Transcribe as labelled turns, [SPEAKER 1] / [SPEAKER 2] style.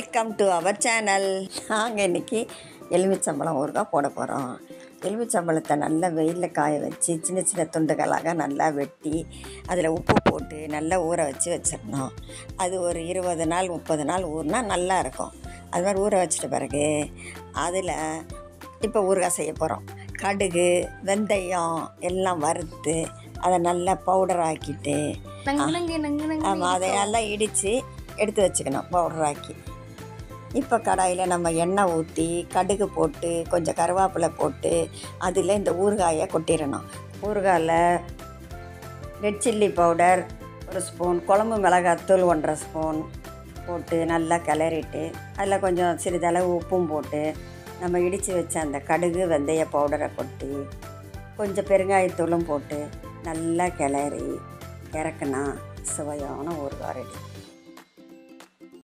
[SPEAKER 1] welcome to our channel நாங்கள் இன்றைக்கி எலுமிச்சம்பழம் ஊறுகாய் போட போகிறோம் எலுமிச்சம்பழத்தை நல்லா வெயிலில் காய வச்சு சின்ன சின்ன துண்டுகளாக நல்லா வெட்டி அதில் உப்பு போட்டு நல்லா ஊற வச்சு வச்சிடணும் அது ஒரு இருபது நாள் முப்பது நாள் ஊறினா நல்லா இருக்கும் அது மாதிரி ஊற வச்சிட்ட பிறகு அதில் இப்போ ஊறுகாய் செய்ய போகிறோம் கடுகு வெந்தயம் எல்லாம் வறுத்து அதை நல்லா பவுடர் ஆக்கிட்டு
[SPEAKER 2] நங்குனங்க நங்குனங்க
[SPEAKER 1] ஆமாம் அதை எல்லாம் இடித்து எடுத்து வச்சுக்கணும் பவுடர் ஆக்கி இப்போ கடாயில் நம்ம எண்ணெய் ஊற்றி கடுகு போட்டு கொஞ்சம் கருவேப்பிலை போட்டு அதில் இந்த ஊறுகாயை கொட்டிடணும் ஊறுகாயில் ரெட் சில்லி பவுடர் ஒரு ஸ்பூன் குழம்பு மிளகாத்தூள் ஒன்றரை ஸ்பூன் போட்டு நல்லா கிளறிட்டு அதில் கொஞ்சம் சிறிதளவு உப்பும் போட்டு நம்ம இடித்து வச்ச அந்த கடுகு வெந்தய பவுடரை கொட்டி கொஞ்சம் பெருங்காயத்தூளும் போட்டு நல்லா கிளறி இறக்குனா சுவையான ஊறுகாய் ரெடி